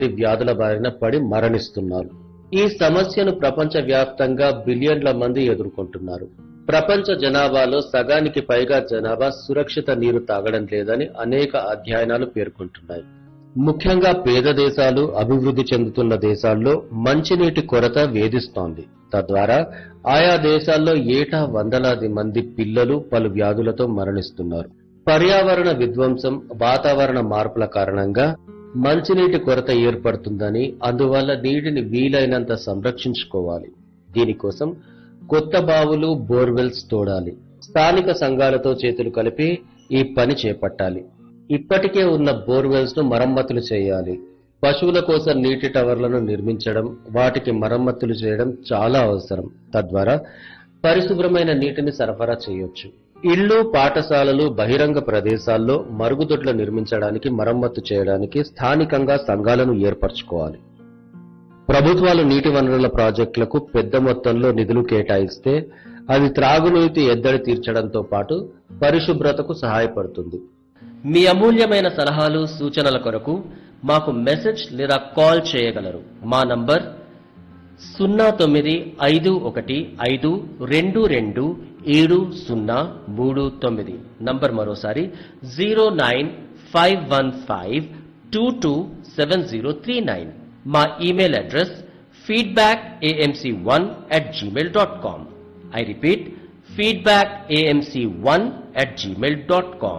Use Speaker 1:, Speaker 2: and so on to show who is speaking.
Speaker 1: వ్యాధుల బారిన పడి మరణిస్తున్నారు ఈ సమస్యను ప్రపంచ వ్యాప్తంగా బిలియన్ల మంది ఎదుర్కొంటున్నారు ప్రపంచ జనాభాలో సగానికి పైగా జనాభా సురక్షిత నీరు తాగడం లేదని అనేక అధ్యయనాలు పేర్కొంటున్నాయి ముఖ్యంగా పేద దేశాలు అభివృద్ధి చెందుతున్న దేశాల్లో మంచినీటి కొరత వేధిస్తోంది తద్వారా ఆయా దేశాల్లో ఏటా వందలాది మంది పిల్లలు పలు వ్యాధులతో మరణిస్తున్నారు పర్యావరణ విధ్వంసం వాతావరణ మార్పుల కారణంగా మంచినీటి కొరత ఏర్పడుతుందని అందువల్ల నీటిని వీలైనంత సంరక్షించుకోవాలి దీనికోసం కొత్త బావులు బోర్వెల్స్ తోడాలి స్థానిక సంఘాలతో చేతులు కలిపి ఈ పని చేపట్టాలి ఇప్పటికే ఉన్న బోర్వెల్స్ ను మరమ్మతులు చేయాలి పశువుల కోసం నీటి టవర్లను నిర్మించడం వాటికి మరమ్మతులు చేయడం చాలా అవసరం తద్వారా పరిశుభ్రమైన నీటిని సరఫరా చేయొచ్చు ఇళ్ళు పాఠశాలలు బహిరంగ ప్రదేశాల్లో మరుగుదొడ్లు నిర్మించడానికి మరమ్మతు చేయడానికి స్థానికంగా సంఘాలను ఏర్పరచుకోవాలి ప్రభుత్వాలు నీటి వనరుల ప్రాజెక్టులకు పెద్ద మొత్తంలో నిధులు కేటాయిస్తే అది త్రాగునీటి ఎద్దడి తీర్చడంతో పాటు పరిశుభ్రతకు సహాయపడుతుంది
Speaker 2: మీ అమూల్యమైన సలహాలు సూచనల కొరకు మాకు మెసేజ్ లేదా కాల్ చేయగలరు మా నంబర్ సున్నా తొమ్మిది ఐదు ఒకటి ఐదు రెండు రెండు ఏడు సున్నా మూడు తొమ్మిది నంబర్ మరోసారి zero nine five one five two two seven zero three nine మా email address feedback A M C one at Gmail dot com I repeat feedback A M C one at Gmail dot com